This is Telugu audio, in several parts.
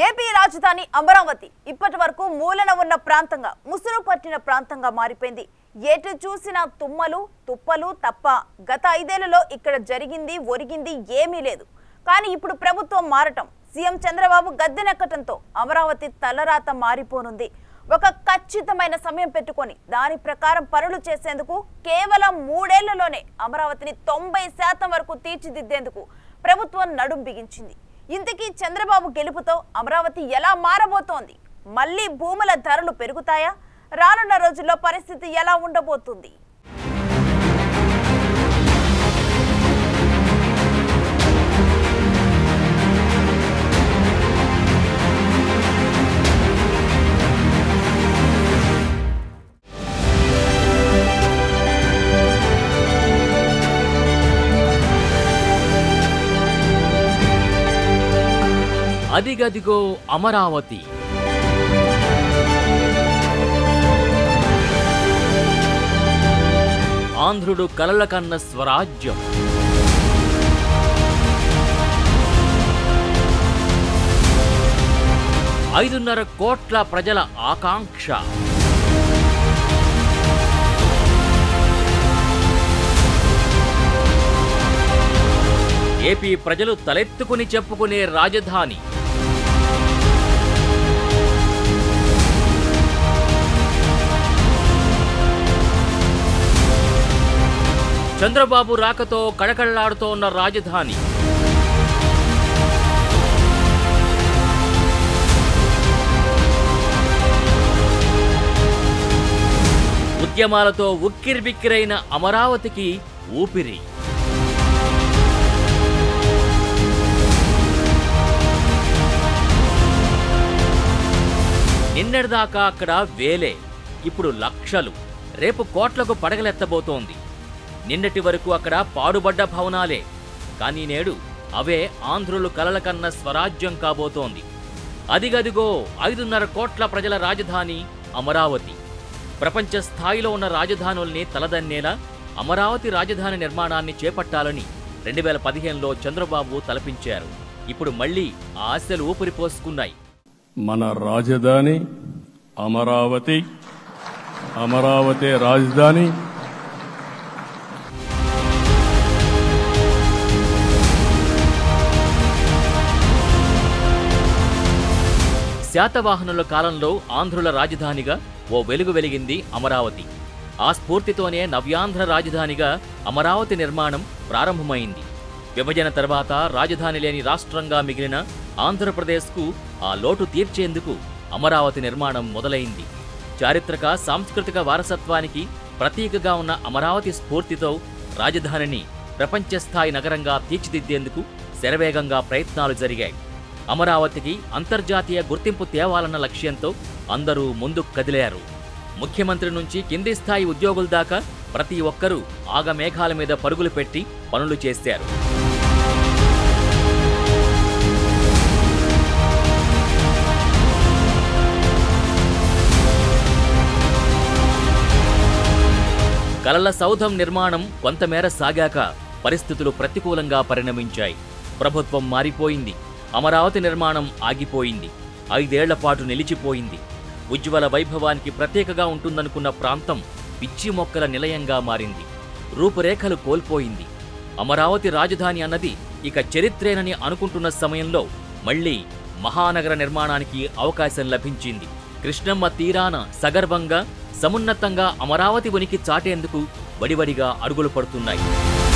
ఏపీ రాజధాని అమరావతి ఇప్పటి వరకు మూలన ఉన్న ప్రాంతంగా ముసురు పట్టిన ప్రాంతంగా మారిపోయింది ఎటు చూసిన తుమ్మలు తుప్పలు తప్ప గత ఐదేళ్లలో ఇక్కడ జరిగింది ఒరిగింది ఏమీ లేదు కానీ ఇప్పుడు ప్రభుత్వం మారటం సీఎం చంద్రబాబు గద్దెనెక్కటంతో అమరావతి తలరాత మారిపోనుంది ఒక ఖచ్చితమైన సమయం పెట్టుకొని దాని ప్రకారం పనులు చేసేందుకు కేవలం మూడేళ్లలోనే అమరావతిని తొంభై శాతం వరకు తీర్చిదిద్దేందుకు ప్రభుత్వం నడుం బిగించింది ఇంతకీ చంద్రబాబు గెలుపుతో అమరావతి ఎలా మారబోతోంది మళ్ళీ భూముల ధరలు పెరుగుతాయా రానున్న రోజుల్లో పరిస్థితి ఎలా ఉండబోతుంది అదిగదిగో అమరావతి ఆంధ్రుడు కలల కన్న స్వరాజ్యం ఐదున్నర కోట్ల ప్రజల ఆకాంక్ష ఏపీ ప్రజలు తలెత్తుకుని చెప్పుకునే రాజధాని చంద్రబాబు రాకతో కళకళలాడుతోన్న రాజధాని ఉద్యమాలతో ఉక్కిరిబిక్కిరైన అమరావతికి ఊపిరి నిన్నటిదాకా అక్కడ వేలే ఇప్పుడు లక్షలు రేపు కోట్లకు పడగలెత్తబోతోంది నిన్నటి వరకు అక్కడ పాడుబడ్డ భవనాలే కానీ నేడు అవే ఆంధ్రులు కలల కన్న స్వరాజ్యం కాబోతోంది అదిగదిగో ఐదున్నర కోట్ల ప్రజల రాజధాని అమరావతి ప్రపంచ స్థాయిలో ఉన్న రాజధానుల్ని తలదన్నేలా అమరావతి రాజధాని నిర్మాణాన్ని చేపట్టాలని రెండు వేల పదిహేనులో చంద్రబాబు తలపించారు ఇప్పుడు మళ్లీ ఆ ఆశలు ఊపిరిపోసుకున్నాయి మన రాజధాని అమరావతి అమరావతి రాజధాని శాతవాహనుల కాలంలో ఆంధ్రుల రాజధానిగా ఓ వెలుగు వెలిగింది అమరావతి ఆ స్ఫూర్తితోనే నవ్యాంధ్ర రాజధానిగా అమరావతి నిర్మాణం ప్రారంభమైంది విభజన తర్వాత రాజధాని లేని రాష్ట్రంగా మిగిలిన ఆంధ్రప్రదేశ్కు ఆ లోటు తీర్చేందుకు అమరావతి నిర్మాణం మొదలైంది చారిత్రక సాంస్కృతిక వారసత్వానికి ప్రతీకగా ఉన్న అమరావతి స్ఫూర్తితో రాజధానిని ప్రపంచ స్థాయి నగరంగా తీర్చిదిద్దేందుకు శరవేగంగా ప్రయత్నాలు జరిగాయి అమరావతికి అంతర్జాతీయ గుర్తింపు తేవాలన్న లక్ష్యంతో అందరూ ముందుకు కదిలారు ముఖ్యమంత్రి నుంచి కింది స్థాయి ఉద్యోగుల దాకా ప్రతి ఒక్కరూ ఆగమేఘాల మీద పరుగులు పెట్టి పనులు చేశారు కలల సౌధం నిర్మాణం కొంతమేర సాగాక పరిస్థితులు ప్రతికూలంగా పరిణమించాయి ప్రభుత్వం మారిపోయింది అమరావతి నిర్మాణం ఆగిపోయింది ఐదేళ్ల పాటు నిలిచిపోయింది ఉజ్వల వైభవానికి ప్రత్యేకగా ఉంటుందనుకున్న ప్రాంతం పిచ్చి మొక్కల నిలయంగా మారింది రూపురేఖలు కోల్పోయింది అమరావతి రాజధాని అన్నది ఇక చరిత్రేనని అనుకుంటున్న సమయంలో మళ్ళీ మహానగర నిర్మాణానికి అవకాశం లభించింది కృష్ణమ్మ తీరాన సగర్వంగా సమున్నతంగా అమరావతి ఉనికి చాటేందుకు వడివడిగా అడుగులు పడుతున్నాయి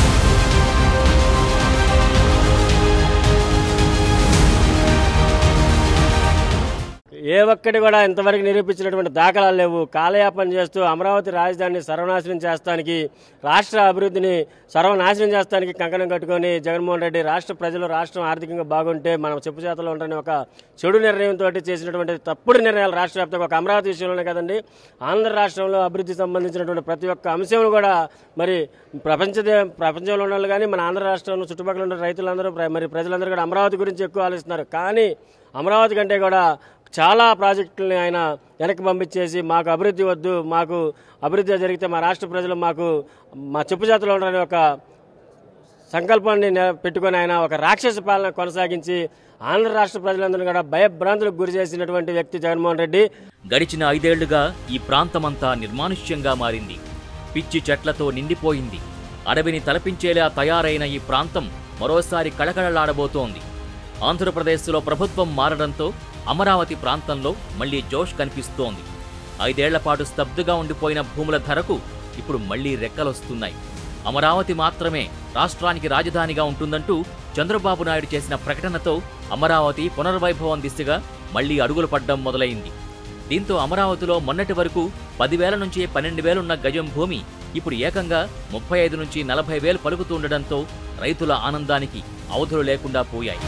ఏ ఒక్కటి కూడా ఇంతవరకు నిరూపించినటువంటి దాఖలాలు లేవు కాలయాపన చేస్తూ అమరావతి రాజధానిని సర్వనాశనం చేస్తానికి రాష్ట్ర అభివృద్ధిని సర్వనాశనం చేస్తానికి కంకణం కట్టుకొని జగన్మోహన్ రెడ్డి రాష్ట్ర ప్రజలు రాష్ట్రం ఆర్థికంగా బాగుంటే మనం చెప్పు చేతలో ఉండని ఒక చెడు నిర్ణయంతో చేసినటువంటి తప్పుడు నిర్ణయాలు రాష్ట్ర వ్యాప్తంగా ఒక అమరావతి విషయంలోనే కదండి ఆంధ్ర రాష్ట్రంలో అభివృద్ధి సంబంధించినటువంటి ప్రతి ఒక్క అంశం కూడా మరి ప్రపంచ దే- ప్రపంచంలో ఉన్న వాళ్ళు కానీ మన ఆంధ్ర రాష్ట్రంలో చుట్టుపక్కల ఉన్న రైతులందరూ ప్ర- మరి ప్రజలందరూ కూడా అమరావతి గురించి ఎక్కువ ఆలోచిస్తున్నారు కానీ అమరావతి కంటే కూడా చాలా ప్రాజెక్టులని ఆయన వెనక్కి పంపించేసి మాకు అభివృద్ధి వద్దు మాకు అభివృద్ధి జరిగితే మా రాష్ట్ర ప్రజలు మాకు మా చెప్పు చేతలో ఉండని ఒక సంకల్పాన్ని నె- పెట్టుకొని ఆయన ఒక రాక్షస పాలన కొనసాగించి ఆంధ్ర రాష్ట్ర ప్రజలందరూ కూడా భయభ్రాంతులకు గురి చేసినటువంటి వ్యక్తి జగన్మోహన్ రెడ్డి గడిచిన ఐదేళ్లుగా ఈ ప్రాంతమంతా నిర్మానుష్యంగా మారింది పిచ్చి చెట్లతో నిండిపోయింది అడవిని తలపించేలా తయారైన ఈ ప్రాంతం మరోసారి కళకళలాడబోతోంది ఆంధ్రప్రదేశ్లో ప్రభుత్వం మారడంతో అమరావతి ప్రాంతంలో మళ్లీ జోష్ కనిపిస్తోంది ఐదేళ్ల పాటు స్తబ్దుగా ఉండిపోయిన భూముల ధరకు ఇప్పుడు మళ్లీ రెక్కలొస్తున్నాయి అమరావతి మాత్రమే రాష్ట్రానికి రాజధానిగా ఉంటుందంటూ చంద్రబాబు నాయుడు చేసిన ప్రకటనతో అమరావతి పునర్వైభవం దిశగా మళ్లీ అడుగులు పడ్డం మొదలైంది దీంతో అమరావతిలో మొన్నటి వరకు పదివేల నుంచి పన్నెండు వేలున్న గజం భూమి ఇప్పుడు ఏకంగా ముప్పై ఐదు నుంచి నలభై వేలు పలుకుతుండటంతో రైతుల ఆనందానికి అవధులు లేకుండా పోయాయి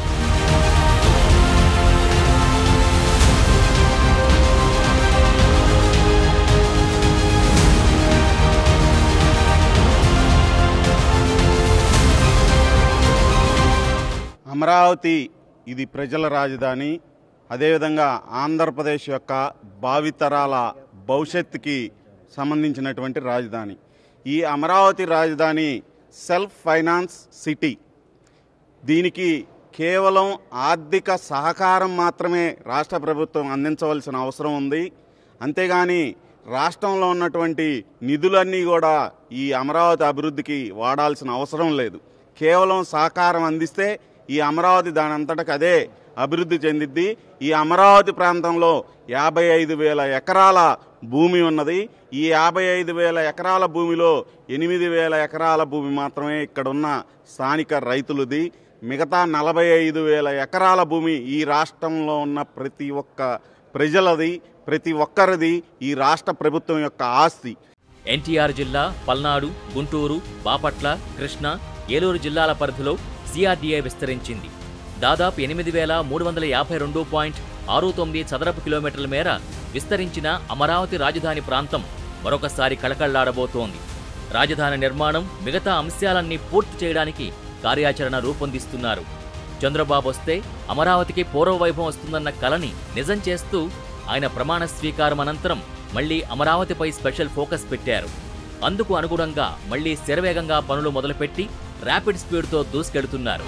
అమరావతి ఇది ప్రజల రాజధాని అదేవిధంగా ఆంధ్రప్రదేశ్ యొక్క భావితరాల భవిష్యత్తుకి సంబంధించినటువంటి రాజధాని ఈ అమరావతి రాజధాని సెల్ఫ్ ఫైనాన్స్ సిటీ దీనికి కేవలం ఆర్థిక సహకారం మాత్రమే రాష్ట్ర ప్రభుత్వం అందించవలసిన అవసరం ఉంది అంతేగాని రాష్ట్రంలో ఉన్నటువంటి నిధులన్నీ కూడా ఈ అమరావతి అభివృద్ధికి వాడాల్సిన అవసరం లేదు కేవలం సహకారం అందిస్తే ఈ అమరావతి దాని అంతటకు అదే అభివృద్ధి చెందిద్ది ఈ అమరావతి ప్రాంతంలో యాభై ఐదు వేల ఎకరాల భూమి ఉన్నది ఈ యాభై ఐదు వేల ఎకరాల భూమిలో ఎనిమిది వేల ఎకరాల భూమి మాత్రమే ఇక్కడ ఉన్న స్థానిక రైతులది మిగతా నలభై ఐదు వేల ఎకరాల భూమి ఈ రాష్ట్రంలో ఉన్న ప్రతి ఒక్క ప్రజలది ప్రతి ఒక్కరిది ఈ రాష్ట్ర ప్రభుత్వం యొక్క ఆస్తి ఎన్టీఆర్ జిల్లా పల్నాడు గుంటూరు బాపట్ల కృష్ణా ఏలూరు జిల్లాల పరిధిలో సిఆర్డీఏ విస్తరించింది దాదాపు ఎనిమిది వేల మూడు వందల యాభై రెండు పాయింట్ ఆరు తొమ్మిది చదరపు కిలోమీటర్ల మేర విస్తరించిన అమరావతి రాజధాని ప్రాంతం మరొకసారి కళకళ్లాడబోతోంది రాజధాని నిర్మాణం మిగతా అంశాలన్నీ పూర్తి చేయడానికి కార్యాచరణ రూపొందిస్తున్నారు చంద్రబాబు వస్తే అమరావతికి పూర్వవైభవం వస్తుందన్న కలని నిజం చేస్తూ ఆయన ప్రమాణ స్వీకారం అనంతరం మళ్లీ అమరావతిపై స్పెషల్ ఫోకస్ పెట్టారు అందుకు అనుగుణంగా మళ్లీ శరవేగంగా పనులు మొదలుపెట్టి ర్యాపిడ్ స్పీడ్తో దూసుకెడుతున్నారు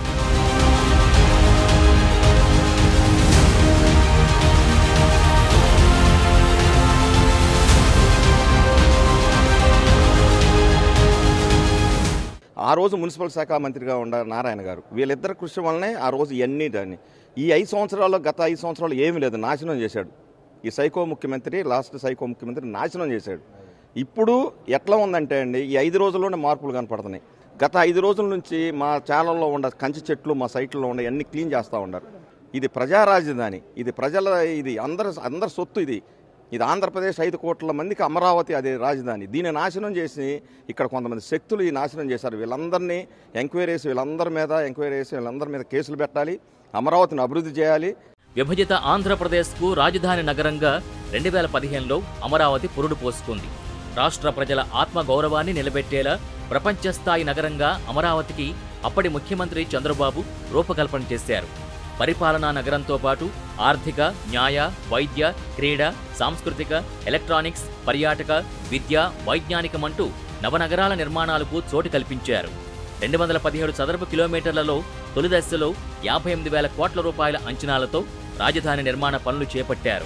ఆ రోజు మున్సిపల్ శాఖ మంత్రిగా ఉన్న నారాయణ గారు వీళ్ళిద్దరు కృషి వల్లనే ఆ రోజు ఇవన్నీ దాన్ని ఈ ఐదు సంవత్సరాల్లో గత ఐదు సంవత్సరాలు ఏమీ లేదు నాశనం చేశాడు ఈ సైకో ముఖ్యమంత్రి లాస్ట్ సైకో ముఖ్యమంత్రి నాశనం చేశాడు ఇప్పుడు ఎట్లా ఉందంటే అండి ఈ ఐదు రోజుల్లోనే మార్పులు కనపడుతున్నాయి గత ఐదు రోజుల నుంచి మా ఛానల్లో ఉన్న కంచి చెట్లు మా సైట్లో ఉన్న అన్ని క్లీన్ చేస్తూ ఉన్నారు ఇది ప్రజా రాజధాని ఇది ప్రజల ఇది అందరి అందరి సొత్తు ఇది ఇది ఆంధ్రప్రదేశ్ ఐదు కోట్ల మందికి అమరావతి అదే రాజధాని దీన్ని నాశనం చేసి ఇక్కడ కొంతమంది శక్తులు ఈ నాశనం చేశారు వీళ్ళందరినీ ఎంక్వైరీ చేసి వీళ్ళందరి మీద ఎంక్వైరీ చేసి వీళ్ళందరి మీద కేసులు పెట్టాలి అమరావతిని అభివృద్ధి చేయాలి విభజిత ఆంధ్రప్రదేశ్కు రాజధాని నగరంగా రెండు వేల పదిహేనులో అమరావతి పురుడు పోసుకుంది రాష్ట్ర ప్రజల ఆత్మ గౌరవాన్ని నిలబెట్టేలా ప్రపంచ స్థాయి నగరంగా అమరావతికి అప్పటి ముఖ్యమంత్రి చంద్రబాబు రూపకల్పన చేశారు పరిపాలనా నగరంతో పాటు ఆర్థిక న్యాయ వైద్య క్రీడ సాంస్కృతిక ఎలక్ట్రానిక్స్ పర్యాటక విద్య వైజ్ఞానికమంటూ నవనగరాల నిర్మాణాలకు చోటు కల్పించారు రెండు వందల పదిహేడు చదరపు కిలోమీటర్లలో తొలి దశలో యాభై ఎనిమిది వేల కోట్ల రూపాయల అంచనాలతో రాజధాని నిర్మాణ పనులు చేపట్టారు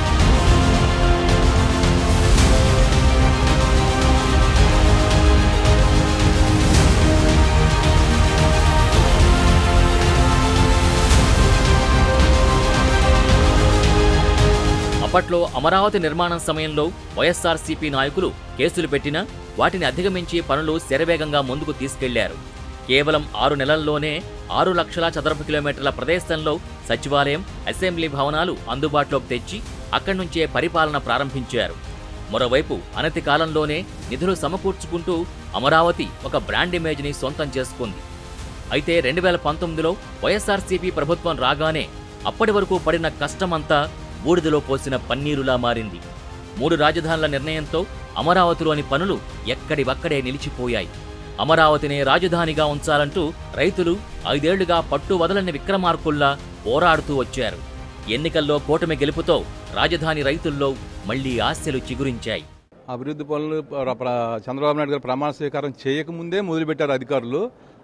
అప్పట్లో అమరావతి నిర్మాణం సమయంలో వైఎస్ఆర్సీపీ నాయకులు కేసులు పెట్టినా వాటిని అధిగమించి పనులు శరవేగంగా ముందుకు తీసుకెళ్లారు కేవలం ఆరు నెలల్లోనే ఆరు లక్షల చదరపు కిలోమీటర్ల ప్రదేశంలో సచివాలయం అసెంబ్లీ భవనాలు అందుబాటులోకి తెచ్చి అక్కడి నుంచే పరిపాలన ప్రారంభించారు మరోవైపు అనతి కాలంలోనే నిధులు సమకూర్చుకుంటూ అమరావతి ఒక బ్రాండ్ ఇమేజ్ని సొంతం చేసుకుంది అయితే రెండు వేల పంతొమ్మిదిలో వైఎస్ఆర్సీపీ ప్రభుత్వం రాగానే అప్పటి వరకు పడిన కష్టమంతా బూడిదలో పోసిన పన్నీరులా మారింది మూడు రాజధానుల నిర్ణయంతో అమరావతిలోని పనులు ఎక్కడివక్కడే నిలిచిపోయాయి అమరావతినే రాజధానిగా ఉంచాలంటూ రైతులు ఐదేళ్లుగా పట్టు వదలని విక్రమార్కుల్లా పోరాడుతూ వచ్చారు ఎన్నికల్లో కూటమి గెలుపుతో రాజధాని రైతుల్లో మళ్లీ ఆశలు చిగురించాయి అభివృద్ధి పనులు ప్ర- ప్ర- చంద్రబాబు నాయుడు గారు ప్రమాణ స్వీకారం చేయకముందే మొదలుపెట్టారు అధికారులు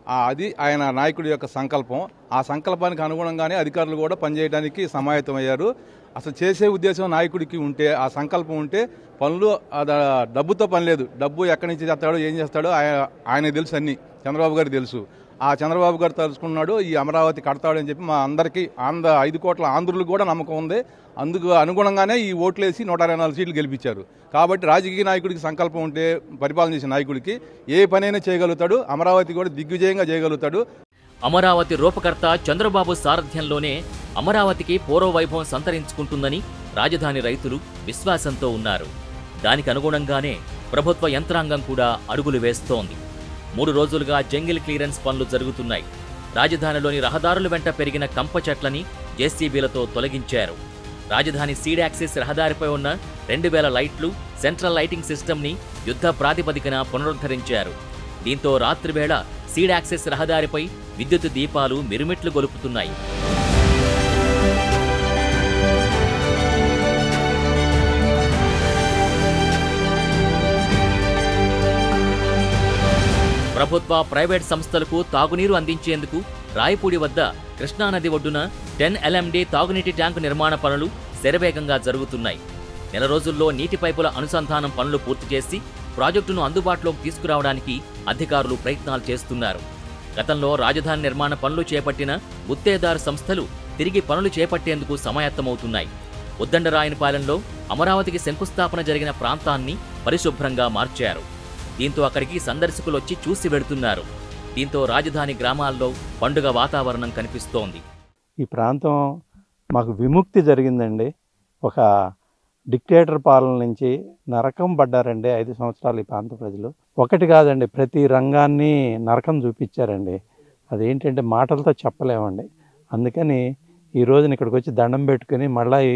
ఆ అది ఆయన నాయకుడి యొక్క సంకల్పం ఆ సంకల్పానికి అనుగుణంగానే అధికారులు కూడా పనిచేయడానికి సమాయత్తమయ్యారు అసలు చేసే ఉద్దేశం నాయకుడికి ఉంటే ఆ సంకల్పం ఉంటే పనులు అది డబ్బుతో పని లేదు డబ్బు ఎక్కడి నుంచి చేస్తాడో ఏం చేస్తాడో ఆయన ఆయనకు తెలుసు అన్ని చంద్రబాబు గారికి తెలుసు ఆ చంద్రబాబు గారు తలుచుకున్నాడు ఈ అమరావతి కడతాడని చెప్పి మా అందరికీ ఆంధ్ర ఐదు కోట్ల ఆంధ్రులకు కూడా నమ్మకం ఉంది అందుకు అనుగుణంగానే ఈ ఓట్లేసి నూట అరవై నాలుగు సీట్లు గెలిపించారు కాబట్టి రాజకీయ నాయకుడికి సంకల్పం ఉంటే పరిపాలన చేసే నాయకుడికి ఏ పనైనా చేయగలుగుతాడు అమరావతి కూడా దిగ్విజయంగా చేయగలుగుతాడు అమరావతి రూపకర్త చంద్రబాబు సారథ్యంలోనే అమరావతికి పూర్వవైభవం సంతరించుకుంటుందని రాజధాని రైతులు విశ్వాసంతో ఉన్నారు దానికి అనుగుణంగానే ప్రభుత్వ యంత్రాంగం కూడా అడుగులు వేస్తోంది మూడు రోజులుగా జంగిల్ క్లియరెన్స్ పనులు జరుగుతున్నాయి రాజధానిలోని రహదారుల వెంట పెరిగిన కంప చెట్లని జేసీబీలతో తొలగించారు రాజధాని సీడ్ యాక్సిస్ రహదారిపై ఉన్న రెండు వేల లైట్లు సెంట్రల్ లైటింగ్ సిస్టమ్ని యుద్ధ ప్రాతిపదికన పునరుద్ధరించారు దీంతో రాత్రివేళ సీడ్ యాక్సిస్ రహదారిపై విద్యుత్ దీపాలు మిరుమిట్లు గొలుపుతున్నాయి ప్రభుత్వ ప్రైవేట్ సంస్థలకు తాగునీరు అందించేందుకు రాయపూడి వద్ద కృష్ణానది ఒడ్డున టెన్ ఎల్ఎండి తాగునీటి ట్యాంకు నిర్మాణ పనులు శరవేగంగా జరుగుతున్నాయి నెల రోజుల్లో నీటి పైపుల అనుసంధానం పనులు పూర్తి చేసి ప్రాజెక్టును అందుబాటులోకి తీసుకురావడానికి అధికారులు ప్రయత్నాలు చేస్తున్నారు గతంలో రాజధాని నిర్మాణ పనులు చేపట్టిన గుత్తేదారు సంస్థలు తిరిగి పనులు చేపట్టేందుకు సమాయత్తమవుతున్నాయి ఉద్దండరాయనపాలెంలో అమరావతికి శంకుస్థాపన జరిగిన ప్రాంతాన్ని పరిశుభ్రంగా మార్చారు దీంతో అక్కడికి సందర్శకులు వచ్చి చూసి వెడుతున్నారు దీంతో రాజధాని గ్రామాల్లో పండుగ వాతావరణం కనిపిస్తోంది ఈ ప్రాంతం మాకు విముక్తి జరిగిందండి ఒక డిక్టేటర్ పాలన నుంచి నరకం పడ్డారండి ఐదు సంవత్సరాలు ఈ ప్రాంత ప్రజలు ఒకటి కాదండి ప్రతి రంగాన్ని నరకం చూపించారండి అదేంటంటే మాటలతో చెప్పలేమండి అందుకని ఈ రోజున ఇక్కడికి వచ్చి దండం పెట్టుకుని మళ్ళీ ఈ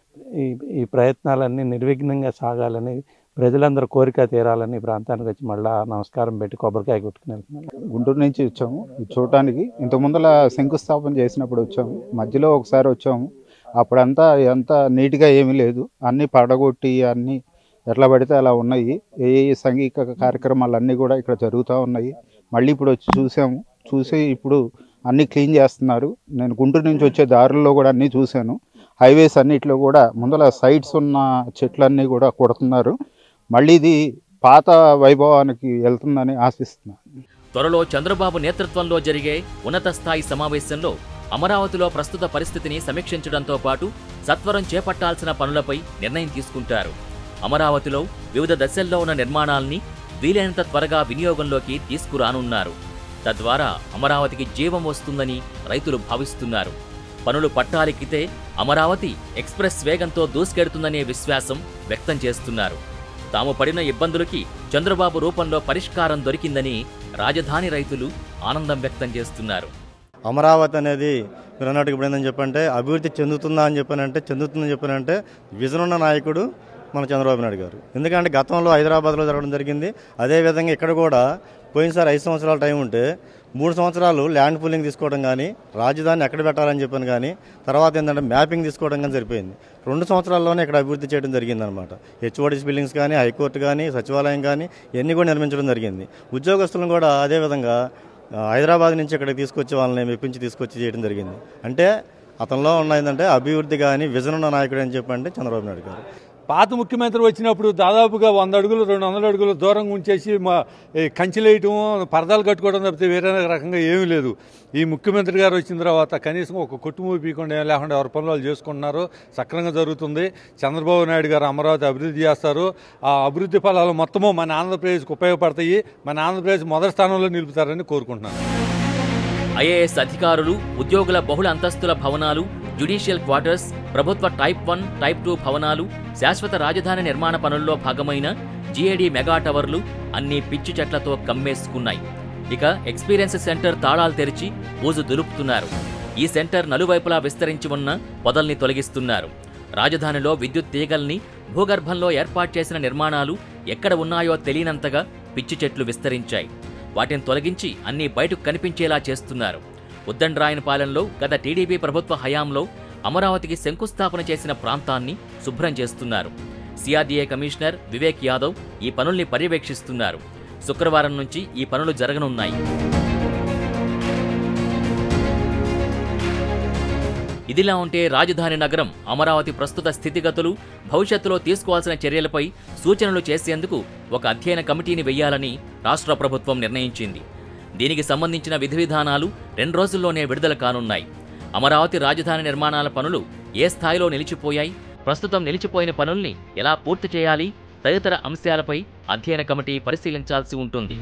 ఈ- ఈ ప్రయత్నాలన్నీ నిర్విఘ్నంగా సాగాలని ప్రజలందరూ కోరిక తీరాలని ఈ ప్రాంతానికి వచ్చి మళ్ళీ నమస్కారం పెట్టి కొబ్బరికాయ కొట్టుకుని వెళ్తున్నాను గుంటూరు నుంచి వచ్చాము ఇది చూడటానికి ఇంత ముందల శంకుస్థాపన చేసినప్పుడు వచ్చాము మధ్యలో ఒకసారి వచ్చాము అప్పుడంతా ఎంత నీట్గా ఏమీ లేదు అన్నీ పడగొట్టి అన్నీ ఎట్లా పడితే అలా ఉన్నాయి ఏ ఏ సంఘిక కార్యక్రమాలు అన్నీ కూడా ఇక్కడ జరుగుతూ ఉన్నాయి మళ్ళీ ఇప్పుడు వచ్చి చూసాము చూసి ఇప్పుడు అన్నీ క్లీన్ చేస్తున్నారు నేను గుంటూరు నుంచి వచ్చే దారుల్లో కూడా అన్నీ చూశాను హైవేస్ అన్నిట్లో కూడా ముందల సైడ్స్ ఉన్న చెట్లన్నీ కూడా కొడుతున్నారు మళ్ళీ ఇది పాత వైభవానికి వెళ్తుందని ఆశిస్తున్నాను త్వరలో చంద్రబాబు నేతృత్వంలో జరిగే ఉన్నత స్థాయి సమావేశంలో అమరావతిలో ప్రస్తుత పరిస్థితిని సమీక్షించడంతో పాటు సత్వరం చేపట్టాల్సిన పనులపై నిర్ణయం తీసుకుంటారు అమరావతిలో వివిధ దశల్లో ఉన్న నిర్మాణాల్ని వీలైనంత త్వరగా వినియోగంలోకి తీసుకురానున్నారు తద్వారా అమరావతికి జీవం వస్తుందని రైతులు భావిస్తున్నారు పనులు పట్టాలెక్కితే అమరావతి ఎక్స్ప్రెస్ వేగంతో దూసుకెడుతుందనే విశ్వాసం వ్యక్తం చేస్తున్నారు తాము పడిన ఇబ్బందులకి చంద్రబాబు రూపంలో పరిష్కారం దొరికిందని రాజధాని రైతులు ఆనందం వ్యక్తం చేస్తున్నారు అమరావతి అనేది మీరు అన్నట్టు ఇప్పుడు ఏందని చెప్పంటే అభివృద్ధి చెందుతుందా అని చెప్పానంటే చెందుతుందని చెప్పానంటే విజన్ ఉన్న నాయకుడు మన చంద్రబాబు నాయుడు గారు ఎందుకంటే గతంలో హైదరాబాద్లో జరగడం జరిగింది అదేవిధంగా ఇక్కడ కూడా పోయినసారి ఐదు సంవత్సరాల టైం ఉంటే మూడు సంవత్సరాలు ల్యాండ్ పూలింగ్ తీసుకోవడం కానీ రాజధాని ఎక్కడ పెట్టాలని చెప్పాను కానీ తర్వాత ఏంటంటే మ్యాపింగ్ తీసుకోవడం కానీ సరిపోయింది రెండు సంవత్సరాల్లోనే ఇక్కడ అభివృద్ధి చేయడం జరిగిందనమాట హెచ్ఓడిస్ బిల్డింగ్స్ కానీ హైకోర్టు కానీ సచివాలయం కానీ ఇవన్నీ కూడా నిర్మించడం జరిగింది ఉద్యోగస్తులను కూడా అదేవిధంగా ఆ, హైదరాబాద్ నుంచి ఇక్కడికి తీసుకొచ్చి వాళ్ళని మెప్పించి తీసుకొచ్చి చేయడం జరిగింది అంటే అతనిలో ఉన్న ఏంటంటే అభివృద్ధి కానీ విజన్ ఉన్న నాయకుడు అని చెప్పంటే చంద్రబాబు నాయుడు గారు పాత ముఖ్యమంత్రి వచ్చినప్పుడు దాదాపుగా వంద అడుగులు రెండు వందల అడుగులు దూరంగా ఉంచేసి మా ఈ కంచెలేయటం పరదాలు కట్టుకోవడం తప్పితే వేరే రకంగా ఏమీ లేదు ఈ ముఖ్యమంత్రి గారు వచ్చిన తర్వాత కనీసం ఒక కుటుంబం పీకుండా ఏం లేకుండా ఎవరి పనులు వాళ్ళు చేసుకుంటున్నారు సక్రంగా జరుగుతుంది చంద్రబాబు నాయుడు గారు అమరావతి అభివృద్ధి చేస్తారు ఆ అభివృద్ధి ఫలాలు మొత్తము మన ఆంధ్రప్రదేశ్కి ఉపయోగపడతాయి మన ఆంధ్రప్రదేశ్ మొదటి స్థానంలో నిలుపుతారని కోరుకుంటున్నాను ఐఏఎస్ అధికారులు ఉద్యోగుల బహుళ అంతస్తుల భవనాలు జ్యుడిషియల్ క్వార్టర్స్ ప్రభుత్వ టైప్ వన్ టైప్ టూ భవనాలు శాశ్వత రాజధాని నిర్మాణ పనుల్లో భాగమైన జీఏడీ మెగా టవర్లు అన్ని పిచ్చి చెట్లతో కమ్మేసుకున్నాయి ఇక ఎక్స్పీరియన్స్ సెంటర్ తాళాలు తెరిచి బూజు దులుపుతున్నారు ఈ సెంటర్ నలువైపులా విస్తరించి ఉన్న పొదల్ని తొలగిస్తున్నారు రాజధానిలో విద్యుత్ తీగల్ని భూగర్భంలో ఏర్పాటు చేసిన నిర్మాణాలు ఎక్కడ ఉన్నాయో తెలియనంతగా పిచ్చి చెట్లు విస్తరించాయి వాటిని తొలగించి అన్నీ బయటకు కనిపించేలా చేస్తున్నారు ఉద్దండరాయనపాలెంలో గత టీడీపీ ప్రభుత్వ హయాంలో అమరావతికి శంకుస్థాపన చేసిన ప్రాంతాన్ని శుభ్రం చేస్తున్నారు సిఆర్డీఏ కమిషనర్ వివేక్ యాదవ్ ఈ పనుల్ని పర్యవేక్షిస్తున్నారు శుక్రవారం నుంచి ఈ పనులు జరగనున్నాయి ఇదిలా ఉంటే రాజధాని నగరం అమరావతి ప్రస్తుత స్థితిగతులు భవిష్యత్తులో తీసుకోవాల్సిన చర్యలపై సూచనలు చేసేందుకు ఒక అధ్యయన కమిటీని వెయ్యాలని రాష్ట్ర ప్రభుత్వం నిర్ణయించింది దీనికి సంబంధించిన విధి విధానాలు రెండు రోజుల్లోనే విడుదల కానున్నాయి అమరావతి రాజధాని నిర్మాణాల పనులు ఏ స్థాయిలో నిలిచిపోయాయి ప్రస్తుతం నిలిచిపోయిన పనుల్ని ఎలా పూర్తి చేయాలి తదితర అంశాలపై అధ్యయన కమిటీ పరిశీలించాల్సి ఉంటుంది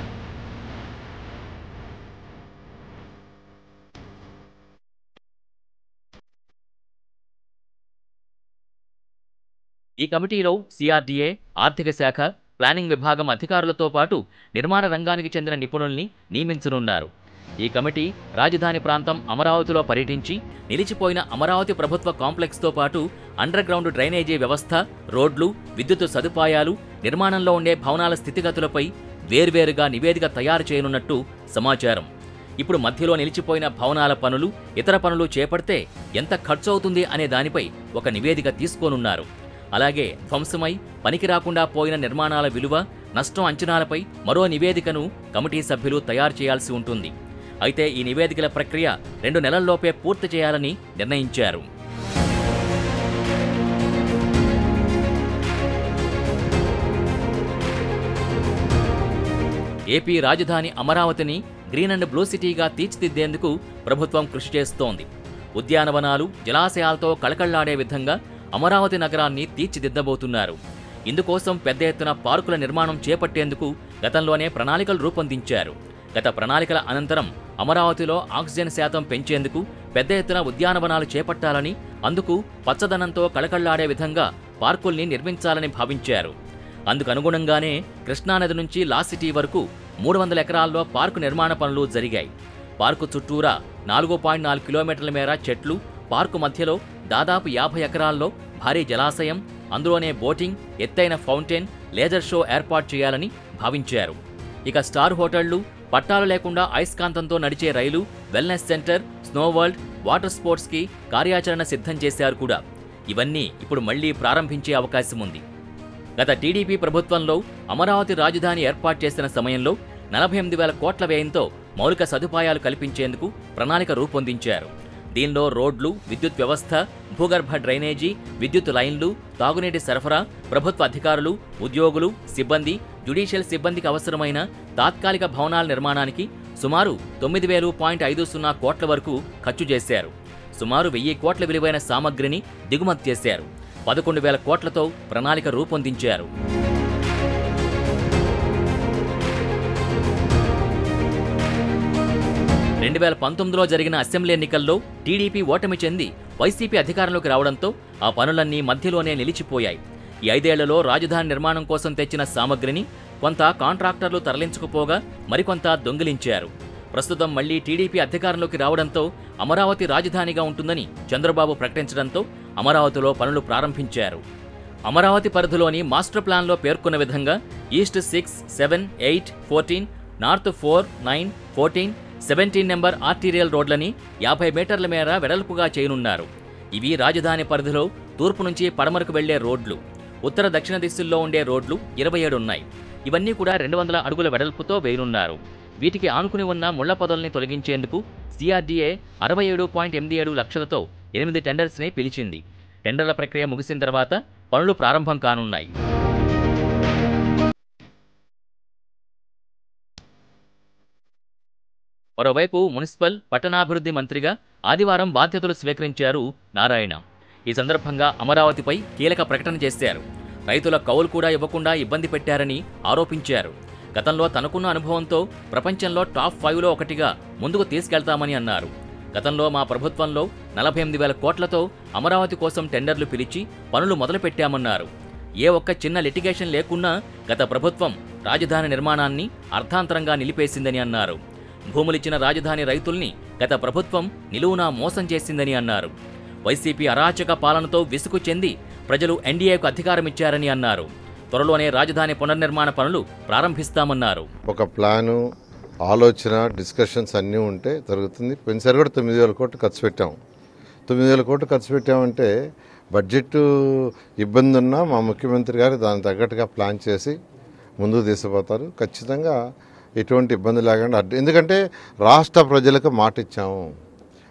ఈ కమిటీలో సిఆర్డీఏ ఆర్థిక శాఖ ప్లానింగ్ విభాగం అధికారులతో పాటు నిర్మాణ రంగానికి చెందిన నిపుణుల్ని నియమించనున్నారు ఈ కమిటీ రాజధాని ప్రాంతం అమరావతిలో పర్యటించి నిలిచిపోయిన అమరావతి ప్రభుత్వ కాంప్లెక్స్తో పాటు అండర్ గ్రౌండ్ డ్రైనేజీ వ్యవస్థ రోడ్లు విద్యుత్ సదుపాయాలు నిర్మాణంలో ఉండే భవనాల స్థితిగతులపై వేర్వేరుగా నివేదిక తయారు చేయనున్నట్టు సమాచారం ఇప్పుడు మధ్యలో నిలిచిపోయిన భవనాల పనులు ఇతర పనులు చేపడితే ఎంత ఖర్చు అవుతుంది అనే దానిపై ఒక నివేదిక తీసుకోనున్నారు అలాగే ధ్వంసమై పనికి రాకుండా పోయిన నిర్మాణాల విలువ నష్టం అంచనాలపై మరో నివేదికను కమిటీ సభ్యులు తయారు చేయాల్సి ఉంటుంది అయితే ఈ నివేదికల ప్రక్రియ రెండు నెలల్లోపే పూర్తి చేయాలని నిర్ణయించారు ఏపీ రాజధాని అమరావతిని గ్రీన్ అండ్ బ్లూ సిటీగా తీర్చిదిద్దేందుకు ప్రభుత్వం కృషి చేస్తోంది ఉద్యానవనాలు జలాశయాలతో కళకళ్లాడే విధంగా అమరావతి నగరాన్ని తీర్చిదిద్దబోతున్నారు ఇందుకోసం పెద్ద ఎత్తున పార్కుల నిర్మాణం చేపట్టేందుకు గతంలోనే ప్రణాళికలు రూపొందించారు గత ప్రణాళికల అనంతరం అమరావతిలో ఆక్సిజన్ శాతం పెంచేందుకు పెద్ద ఎత్తున ఉద్యానవనాలు చేపట్టాలని అందుకు పచ్చదనంతో కళకళ్లాడే విధంగా పార్కుల్ని నిర్మించాలని భావించారు అందుకు అనుగుణంగానే కృష్ణానది నుంచి లా సిటీ వరకు మూడు వందల ఎకరాల్లో పార్కు నిర్మాణ పనులు జరిగాయి పార్కు చుట్టూరా నాలుగు పాయింట్ నాలుగు కిలోమీటర్ల మేర చెట్లు పార్కు మధ్యలో దాదాపు యాభై ఎకరాల్లో భారీ జలాశయం అందులోనే బోటింగ్ ఎత్తైన ఫౌంటైన్ లేజర్ షో ఏర్పాటు చేయాలని భావించారు ఇక స్టార్ హోటళ్లు పట్టాలు లేకుండా అయస్కాంతంతో నడిచే రైలు wellness centre snow world water స్పోర్ట్స్కి కార్యాచరణ సిద్ధం చేశారు కూడా ఇవన్నీ ఇప్పుడు మళ్లీ ప్రారంభించే అవకాశం ఉంది గత టీడీపీ ప్రభుత్వంలో అమరావతి రాజధాని ఏర్పాటు చేసిన సమయంలో నలభై ఎనిమిది వేల కోట్ల వ్యయంతో మౌలిక సదుపాయాలు కల్పించేందుకు ప్రణాళిక రూపొందించారు దీనిలో రోడ్లు విద్యుత్ వ్యవస్థ భూగర్భ డ్రైనేజీ విద్యుత్ లైన్లు తాగునీటి సరఫరా ప్రభుత్వ అధికారులు ఉద్యోగులు సిబ్బంది జ్యుడిషియల్ సిబ్బందికి అవసరమైన తాత్కాలిక భవనాల నిర్మాణానికి సుమారు తొమ్మిది వేలు పాయింట్ ఐదు సున్నా కోట్ల వరకు ఖర్చు చేశారు సుమారు వెయ్యి కోట్ల విలువైన సామగ్రిని దిగుమతి చేశారు పదకొండు వేల కోట్లతో ప్రణాళిక రూపొందించారు రెండు వేల పంతొమ్మిదిలో జరిగిన అసెంబ్లీ ఎన్నికల్లో టీడీపీ ఓటమి చెంది వైసీపీ అధికారంలోకి రావడంతో ఆ పనులన్నీ మధ్యలోనే నిలిచిపోయాయి ఈ ఐదేళ్లలో రాజధాని నిర్మాణం కోసం తెచ్చిన సామగ్రిని కొంత కాంట్రాక్టర్లు తరలించకపోగా మరికొంత దొంగిలించారు ప్రస్తుతం మళ్లీ టీడీపీ అధికారంలోకి రావడంతో అమరావతి రాజధానిగా ఉంటుందని చంద్రబాబు ప్రకటించడంతో అమరావతిలో పనులు ప్రారంభించారు అమరావతి పరిధిలోని మాస్టర్ ప్లాన్లో పేర్కొన్న విధంగా east six seven eight fourteen north four nine fourteen seventeen number arterial రోడ్లని యాభై మీటర్ల మేర వెడల్పుగా చేయనున్నారు ఇవి రాజధాని పరిధిలో తూర్పు నుంచి పడమరకు వెళ్లే రోడ్లు ఉత్తర దక్షిణ దిశల్లో ఉండే రోడ్లు ఇరవై ఏడు ఉన్నాయి ఇవన్నీ కూడా రెండు వందల అడుగుల వెడల్పుతో వేయనున్నారు వీటికి ఆనుకుని ఉన్న ముళ్ల పొదల్ని తొలగించేందుకు సిఆర్డీఏ అరవై ఏడు పాయింట్ ఎనిమిది ఏడు లక్షలతో ఎనిమిది టెండర్స్ని పిలిచింది టెండర్ల ప్రక్రియ ముగిసిన తర్వాత పనులు ప్రారంభం కానున్నాయి మరోవైపు మున్సిపల్ పట్టణాభివృద్ధి మంత్రిగా ఆదివారం బాధ్యతలు స్వీకరించారు నారాయణ ఈ సందర్భంగా అమరావతిపై కీలక ప్రకటన చేశారు రైతుల కౌలు కూడా ఇవ్వకుండా ఇబ్బంది పెట్టారని ఆరోపించారు గతంలో తనకున్న అనుభవంతో ప్రపంచంలో టాప్ ఫైవ్లో ఒకటిగా ముందుకు తీసుకెళ్తామని అన్నారు గతంలో మా ప్రభుత్వంలో నలభై ఎనిమిది వేల కోట్లతో అమరావతి కోసం టెండర్లు పిలిచి పనులు మొదలుపెట్టామన్నారు ఏ ఒక్క చిన్న లిటిగేషన్ లేకున్నా గత ప్రభుత్వం రాజధాని నిర్మాణాన్ని అర్థాంతరంగా నిలిపేసిందని అన్నారు భూములిచ్చిన రాజధాని రైతుల్ని గత ప్రభుత్వం నిలువునా మోసం చేసిందని అన్నారు వైసీపీ అరాచక పాలనతో విసుగు చెంది ప్రజలు ఎన్డీఏకు అధికారమిచ్చారని అన్నారు త్వరలోనే రాజధాని పునర్నిర్మాణ పనులు ప్రారంభిస్తామన్నారు ఒక ప్లాను ఆలోచన డిస్కషన్స్ అన్నీ ఉంటే జరుగుతుంది పోయినసారి కూడా తొమ్మిది వేల కోట్లు ఖర్చు పెట్టాం తొమ్మిది వేల కోట్లు ఖర్చు పెట్టామంటే బడ్జెట్ ఇబ్బంది ఉన్నా మా ముఖ్యమంత్రి గారు దానికి తగ్గట్టుగా ప్లాన్ చేసి ముందుకు తీసుకుపోతారు ఖచ్చితంగా ఎటువంటి ఇబ్బంది లేకుండా అడ్డు ఎందుకంటే రాష్ట్ర ప్రజలకు మాట ఇచ్చాము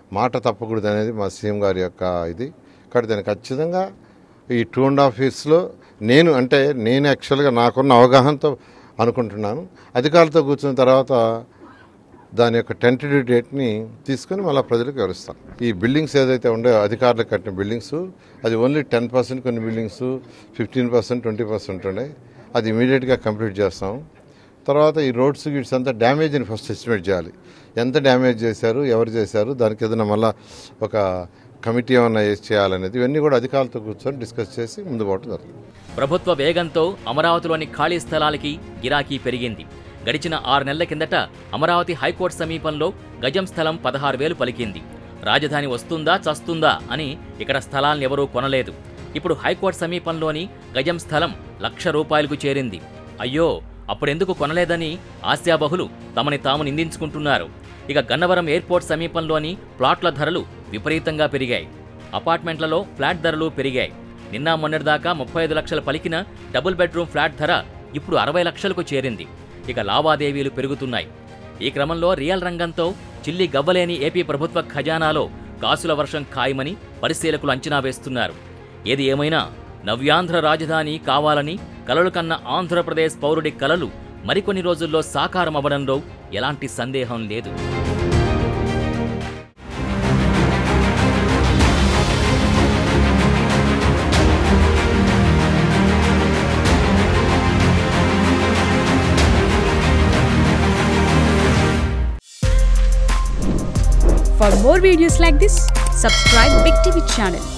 మాట తప్పకూడదు అనేది మా సీఎం గారి యొక్క ఇది కాబట్టి దాన్ని ఖచ్చితంగా ఈ టూ అండ్ హాఫ్ ఇయర్స్లో నేను అంటే నేను యాక్చువల్గా నాకున్న అవగాహనతో అనుకుంటున్నాను అధికారులతో కూర్చున్న తర్వాత దాని యొక్క టెంటేటివ్ డేట్ని తీసుకుని మళ్ళీ ప్రజలకు వివరిస్తాం ఈ బిల్డింగ్స్ ఏదైతే ఉండే అధికారులు కట్టిన బిల్డింగ్స్ అది ఓన్లీ టెన్ పర్సెంట్ కొన్ని buildings fifteen percent twenty percent ఉన్నాయి అది ఇమీడియట్గా కంప్లీట్ చేస్తాం తర్వాత ఈ రోడ్స్ గిడ్స్ అంతా డ్యామేజ్ని ఫస్ట్ ఎస్టిమేట్ చేయాలి ఎంత డ్యామేజ్ చేశారు ఎవరు చేశారు దానికి ఏదైనా మళ్ళీ ఒక కమిటీ ఏమన్నా వేసి చేయాలనేది ఇవన్నీ కూడా అధికారులతో కూర్చొని డిస్కస్ చేసి ముందు పోవడం జరుగుతుంది ప్రభుత్వ వేగంతో అమరావతిలోని ఖాళీ స్థలాలకి గిరాకీ పెరిగింది గడిచిన ఆరు నెలల కిందట అమరావతి హైకోర్టు సమీపంలో గజం స్థలం పదహారు వేలు పలికింది రాజధాని వస్తుందా చస్తుందా అని ఇక్కడ స్థలాలను ఎవరూ కొనలేదు ఇప్పుడు హైకోర్టు సమీపంలోని గజం స్థలం లక్ష రూపాయలకు చేరింది అయ్యో అప్పుడెందుకు కొనలేదని ఆశాబహులు తమని తాము నిందించుకుంటున్నారు ఇక గన్నవరం ఎయిర్పోర్ట్ సమీపంలోని ప్లాట్ల ధరలు విపరీతంగా పెరిగాయి అపార్ట్మెంట్లలో ఫ్లాట్ ధరలు పెరిగాయి నిన్న మొన్నటిదాకా ముప్పై ఐదు లక్షలు పలికిన డబుల్ బెడ్రూమ్ ఫ్లాట్ ధర ఇప్పుడు అరవై లక్షలకు చేరింది ఇక లావాదేవీలు పెరుగుతున్నాయి ఈ క్రమంలో రియల్ రంగంతో చిల్లి గవ్వలేని ఏపీ ప్రభుత్వ ఖజానాలో కాసుల వర్షం ఖాయమని పరిశీలకులు అంచనా వేస్తున్నారు ఏది ఏమైనా నవ్యాంధ్ర రాజధాని కావాలని కలలు కన్న ఆంధ్రప్రదేశ్ పౌరుడి కలలు మరికొన్ని రోజుల్లో సాకారం అవ్వడంలో ఎలాంటి సందేహం లేదు For more videos like this, subscribe Big TV channel